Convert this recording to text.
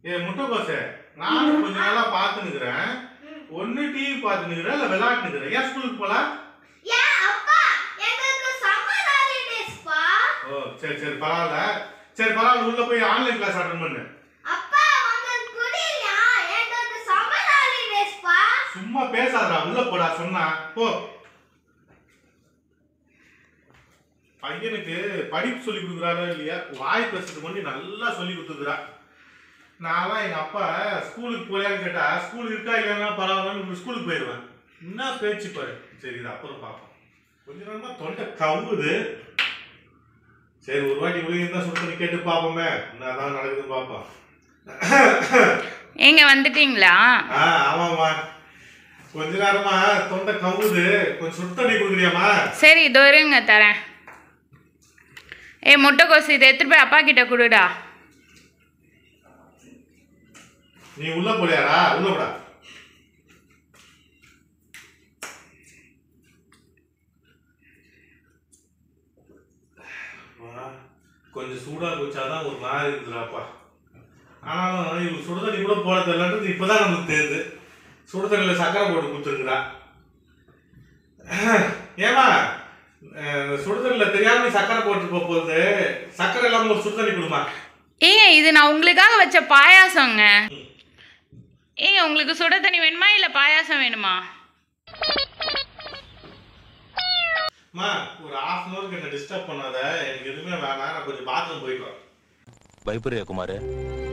ஏ முட்டைக்கோசே நானும் கொஞ்ச நாளா பாத்துனுக்குறேன் ஒன்னு டிவி பாத்துனுக்குறேன் இல்ல விளையாட்டுனுக்குறேன் ஏன் ஸ்கூலுக்கு போல ஏன் அப்பா எங்களுக்கு சம்மர் ஹாலிடேஸ்ப்பா ஓ சரி சரி பரவாயில்ல சரி பரவாயில்ல உள்ள போய் ஆன்லைன் கிளாஸ் அட்டன் பண்ணு அப்பா உங்களுக்கு புரியலையா எங்களுக்கு சம்மர் ஹாலிடேஸ்ப்பா சும்மா பேசாதடா உள்ள போடா சொன்னா போ பையனுக்கு படிப்பு சொல்லி கொடுக்குறாரோ இல்லையா வாய் பேசுறதுக்கு முன்னாடி நல்லா சொல்லி கொடுத்துக்கிறா நான்லாம் எங்க அப்பா ஸ்கூலுக்கு போறியான்னு கேட்டா ஸ்கூல் இருக்கா இல்லைன்னா பரவாயில்லன்னு ஸ்கூலுக்கு போயிடுவேன் என்ன பேச்சு பாரு சரி இது அப்புறம் பார்ப்போம் கொஞ்ச நேரமா தொண்டை கவுது சரி ஒரு வாட்டி உள்ள இருந்தா சுத்தம் கேட்டு பார்ப்போமே என்னதான் நடக்குதுன்னு பார்ப்போம் ஏங்க வந்துட்டீங்களா ஆ ஆமாம்மா கொஞ்ச நேரமா தொண்டை கவுது கொஞ்சம் சுடு தண்ணி கொடுக்குறியாம்மா சரி இதோ இருங்க தரேன் ஏய் முட்டைக்கோசு இதை எடுத்துட்டு போய் அப்பா கிட்ட கொடுடா நீ உள்ள போறியாடா உள்ள போடா அப்பா, கொஞ்சம் சூடா குச்சாதான் ஒரு மாதிரி இருக்குதுடாப்பா ஆனாலும் இவங்க சுடு தண்ணி கூட போட தெரியலன்றது இப்பதான் நமக்கு தெரியுது சுடு தண்ணியில் சக்கரை போட்டு கொடுத்துருக்குறா ஏமா இந்த சுடு தண்ணியில் தெரியாம நீ சக்கரை போட்டு போக போகுது சக்கரை இல்லாம ஒரு சுடு தண்ணி கொடுமா ஏங்க இது நான் உங்களுக்காக வச்ச பாயாசங்க ஏங்க உங்களுக்கு சுட தண்ணி வேணுமா இல்லை பாயாசம் வேணுமா அம்மா ஒரு ஹாஃப் அன் ஹவருக்கு என்ன டிஸ்டர்ப் பண்ணாத எனக்கு எதுவுமே வேணாம் நான் கொஞ்சம் பாத்ரூம் போயிட்டு வரேன் பயப்படுறியா குமார்